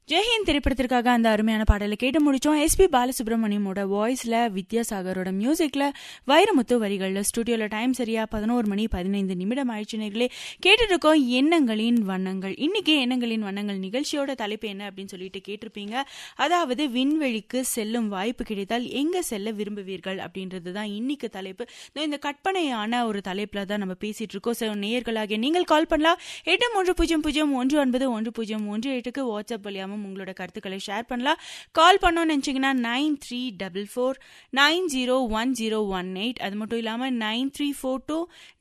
ஜெயஹிந்த் திரைப்படத்திற்காக அந்த அருமையான பாடலை கேட்டு முடிச்சோம் எஸ்பி பாலசுப்ரமணியமோட வாய்ஸ்ல வித்யாசாகரோட மியூசிக்ல வைரமுத்து வரிகள்ல ஸ்டுடியோல டைம் சரியா பதினோரு மணி பதினைந்து நிமிடம் ஆயிடுச்சு நேர்களே கேட்டுட்டு இருக்கோம் எண்ணங்களின் வண்ணங்கள் இன்னைக்கு எண்ணங்களின் வண்ணங்கள் நிகழ்ச்சியோட தலைப்பு என்ன அப்படின்னு சொல்லிட்டு கேட்டிருப்பீங்க அதாவது விண்வெளிக்கு செல்லும் வாய்ப்பு கிடைத்தால் எங்க செல்ல விரும்புவீர்கள் அப்படின்றது தான் இன்னைக்கு தலைப்பு இதோ இந்த கற்பனையான ஒரு தலைப்புல தான் நம்ம பேசிட்டு இருக்கோம் ஸோ நேயர்களாகிய நீங்கள் கால் பண்ணலாம் எட்டு மூன்று பூஜ்ஜியம் பூஜ்ஜியம் ஒன்று ஒன்பது ஒன்று பூஜ்ஜியம் ஒன்று எட்டுக்கு வாட்ஸ்அப் வழியாகவும் உங்களோட கருத்துக்களை ஷேர் பண்ணலாம் கால் பண்ணோம்னு நினச்சிங்கன்னா nine three double four nine zero one zero one eight அது மட்டும் இல்லாமல் நைன் த்ரீ ஃபோர் டூ